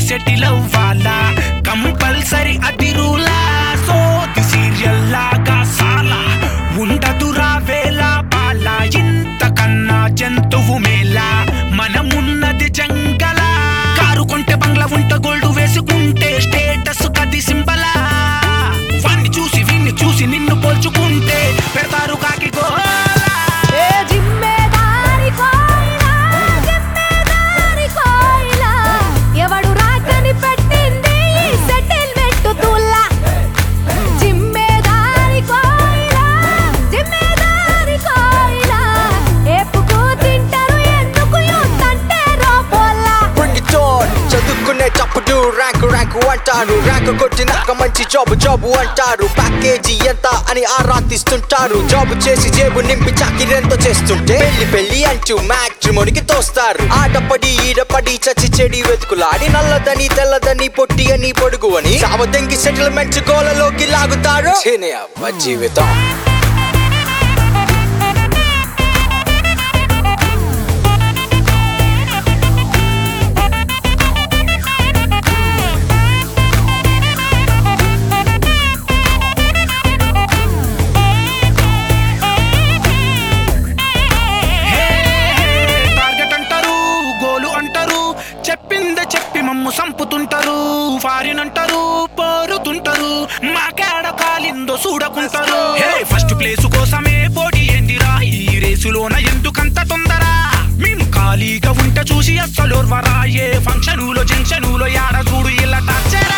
Settle అవ్వాలా compulsory అది రూలా సోది సీరియల్ లాగా సాలా ఉండదురా వేళ పాల ఇంతకన్నా జంతువు మేలా మనమున్నది జంగల కారు కొంటే బంగ్లా ఉంట గోల్డ్ వేసుకుంటే స్టేటస్ కది సింబలా వాణ్ణి చూసి వీణ్ణి చూసి నిన్ను పోల్చుకుంటే పెడతారు కాకి గోలా ఏ జిమ్మేదారి కోయిలా జిమ్మేదారి కోయిలా ఎవడు రాకని పెట్టింది ఈ సెటిల్మెంట్ తుల్లా జిమ్మేదారి కోయిలా జిమ్మేదారి కోయిలా ఏపుకు తింటారు ఎందుకు యూతంటే రోపోల్లా Bring it on చదువుకునేటప్పుడు ర్యాంకు ర్యాంకు అంటారు ర్యాంకు కొట్టినాక మంచి జాబ్ జాబ్ అంటారు ప్యాకేజీ ఎంత అని ఆరా తీస్తుంటారు జాబ్ చేసి జేబు నింపి చాకిరెంతో చేస్తుంటే పెళ్లి పెళ్లి అంటూ మ్యాట్రిమోనికి తోస్తారు ఆడపడి ఈడపడి చచ్చి చెడి వెతుకులాడి నల్లదని తెల్లదని పొట్టి అని పొడుగు అని సావదంగి సెటిల్మెంట్ గోలలోకి లాగుతారు చినే అవ్వ జీవితం హే, హే, టార్గెట్ అంటారు గోలు అంటారు చెప్పిందే చెప్పి మమ్ము సంపుతుంటారు ఫారిన్ అంటారు పోరుతుంటారు మాకేడ కాలిందో చూడకుంటారు హే ఫస్ట్ ప్లేస్ కోసమే పోటీ ఏందిరా ఈ రేసులోన ఎందుకంత తొందర మేము ఖాళీగా ఉంటే చూసి అస్సలు ఓర్వరా ఏ ఫంక్షనులో జంక్షనులో యాడ చూడు ఇలా టచ్చరా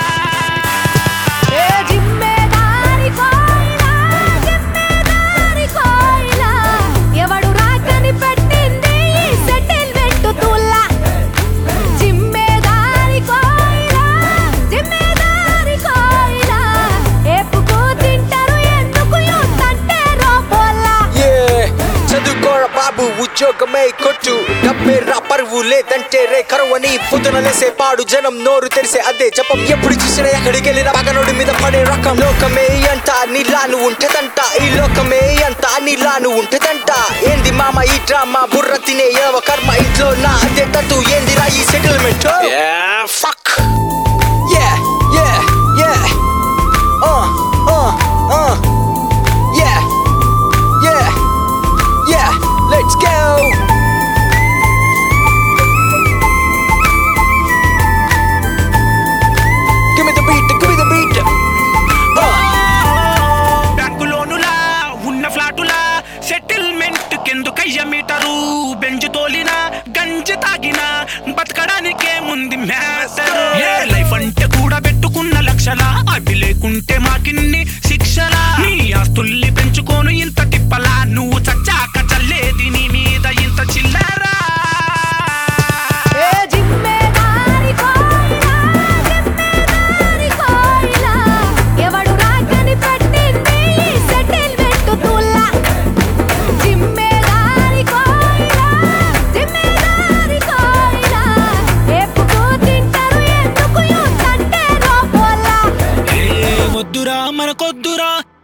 ఏ జిమ్మేదారి కోయిలా జిమ్మేదారి కోయిలా ఎవడు రాకని పెట్టింది ఈ సెటిల్మెంట్ తుల్లా జిమ్మేదారి కోయిలా జిమ్మేదారి కోయిలా ఏపుకు తింటారు ఎందుకు యూతంటే రోపోల్లా ఏ చదువుకోర బాబు ఉద్యోగమే కొట్టు డబ్బే రా పరువు లేదంటే రే కరువని పొద్దున లేసే పాడు జనం నోరు తెరిసే అదే జపం ఎప్పుడు చూసినా ఎక్కడికి వెళ్ళినా పగనోడి మీద పడే రకం లోకమే అంట నీలాను ఉంటదంట ఈ లోకమే అంత నీలాను ఉంటదంట ఏంది మామ ఈ డ్రామా బుర్ర తినే ఏవ కర్మ ఇంట్లో నా అదే తట్టు ఏందిరా ఈ settlement fuck Yeah, yeah, yeah. Uh, uh, uh. Yeah, yeah, yeah. Let's go. Give me the beat, give me the beat. Uh. Bank లోనులా ఉన్న ఫ్లాటులా సెటిల్మెంట్ కెందుకయ్య మీటరు బెంచ్ తోలినా గంజి తాగినా బతకడానికే ముందు మ్యాటర్ ఏ లైఫ్ అంటే కూడా పెట్టుకున్న లక్షలా అవి లేకుంటే మాకిన్ని శిక్షలా నీ ఆస్తుల్ని పెంచుకోను ఇంత తిప్పలా నువ్వు చచ్చాక చల్లేది నీ మీద ఇంత చిల్లరా ఏ జిమ్మేదారి కోయిలా జిమ్మేదారి కోయిలా ఎవడు రాకని పెట్టింది ఈ సెటిల్మెంట్ తుల్లా జిమ్మేదారి కోయిలా జిమ్మేదారి కోయిలా ఏపుకు తింటారు ఎందుకు యూతంటే రోపోల్లా ఏ వద్దురా మనకొద్దురా